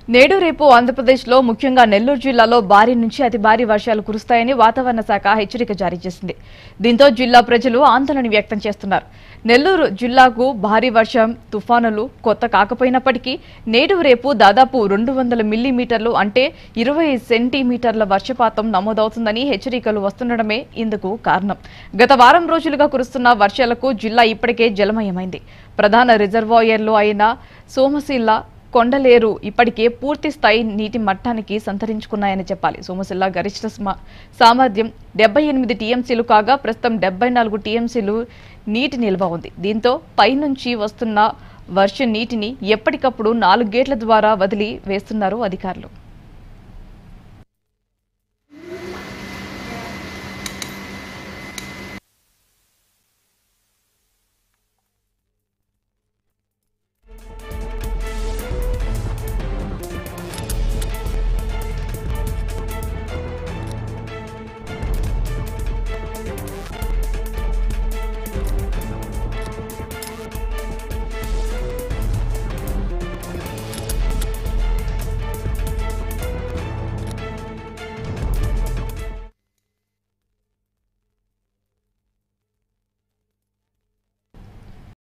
నేడు రేపు ఆంధ్రప్రదేశ్లో ముఖ్యంగా నెల్లూరు జిల్లాలో భారీ నుంచి అతి భారీ వర్షాలు కురుస్తాయని వాతావరణ శాఖ హెచ్చరిక జారీ చేసింది దీంతో జిల్లా ప్రజలు ఆందోళన వ్యక్తం చేస్తున్నారు నెల్లూరు జిల్లాకు భారీ వర్షం తుఫానులు కొత్త కాకపోయినప్పటికీ నేడు రేపు దాదాపు రెండు వందల మిల్లీమీటర్లు అంటే ఇరవై సెంటీమీటర్ల వర్షపాతం నమోదవుతుందని హెచ్చరికలు వస్తుండడమే ఇందుకు కారణం గత వారం రోజులుగా కురుస్తున్న వర్షాలకు జిల్లా ఇప్పటికే జలమయమైంది ప్రధాన రిజర్వాయర్లు అయిన సోమశిల్ల కొండలేరు ఇప్పటికే పూర్తి స్థాయి నీటి మట్టానికి సంతరించుకున్నాయని చెప్పాలి సోమశిల్ల గరిష్ట స్మ- సామర్థ్యం డెబ్బై ఎనిమిది టీఎంసీలు కాగా ప్రస్తుతం డెబ్బై నాలుగు టీఎంసీలు నీటి నిల్వ ఉంది దీంతో పైనుంచి వస్తున్న వర్ష నీటిని ఎప్పటికప్పుడు నాలుగు గేట్ల ద్వారా వదిలి వేస్తున్నారు అధికారులు